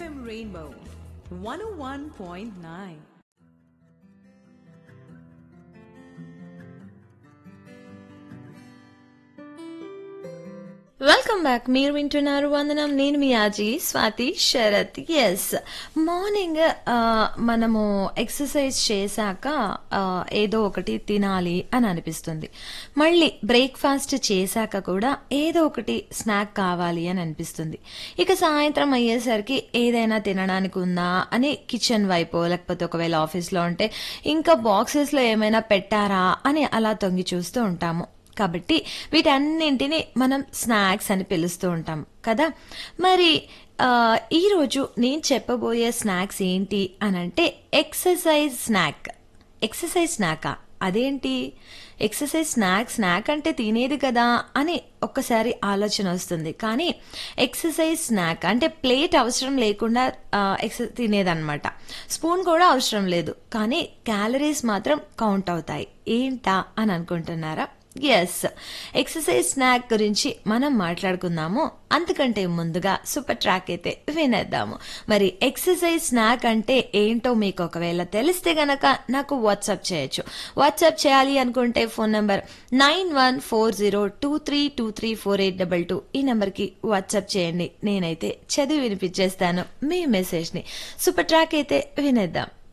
FM Rainbow 101.9. Welcome back మీరు వింటున్నారు వందనం నేను మీ ఆజీ స్వాతి శరత్ ఎస్ మార్నింగ్ మనము ఎక్సర్సైజ్ చేశాక ఆ, ఏదో ఒకటి తినాలి అని అనిపిస్తుంది మళ్ళీ బ్రేక్ఫాస్ట్ చేశాక కూడా ఏదో ఒకటి స్నాక్ కావాలి అని అనిపిస్తుంది ఇక సాయంత్రం అయ్యేసరికి ఏదైనా తినడానికి ఉందా అని కిచెన్ వైపు లేకపోతే ఒకవేళ ఆఫీస్లో ఉంటే ఇంకా బాక్సెస్లో ఏమైనా పెట్టారా అని అలా తొంగి చూస్తూ ఉంటాము కాబట్టి వీటన్నింటిని మనం స్నాక్స్ అని పిలుస్తూ ఉంటాం కదా మరి ఆ, ఈరోజు నేను చెప్పబోయే స్నాక్స్ ఏంటి అని అంటే ఎక్సర్సైజ్ స్నాక్ ఎక్సర్సైజ్ స్నాకా అదేంటి ఎక్సర్సైజ్ స్నాక్ స్నాక్ అంటే తినేది కదా అని ఒక్కసారి ఆలోచన వస్తుంది కానీ ఎక్సర్సైజ్ స్నాక్ అంటే ప్లేట్ అవసరం లేకుండా ఎక్స తినేదన్నమాట స్పూన్ కూడా అవసరం లేదు కానీ క్యాలరీస్ మాత్రం కౌంట్ అవుతాయి ఏంటా అని అనుకుంటున్నారా ఎస్ ఎక్సర్సైజ్ స్నాక్ గురించి మనం మాట్లాడుకుందాము అంతకంటే ముందుగా సూపర్ ట్రాక్ అయితే వినేద్దాము మరి ఎక్సర్సైజ్ స్నాక్ అంటే ఏంటో మీకు ఒకవేళ తెలిస్తే గనక నాకు వాట్సాప్ చేయొచ్చు వాట్సాప్ చేయాలి అనుకుంటే phone number nine one four zero two three two three four eight double two ఈ నెంబర్కి వాట్సాప్ చేయండి నేనైతే చదివి వినిపించేస్తాను మీ మెసేజ్ని సూపర్ ట్రాక్ అయితే వినేద్దాం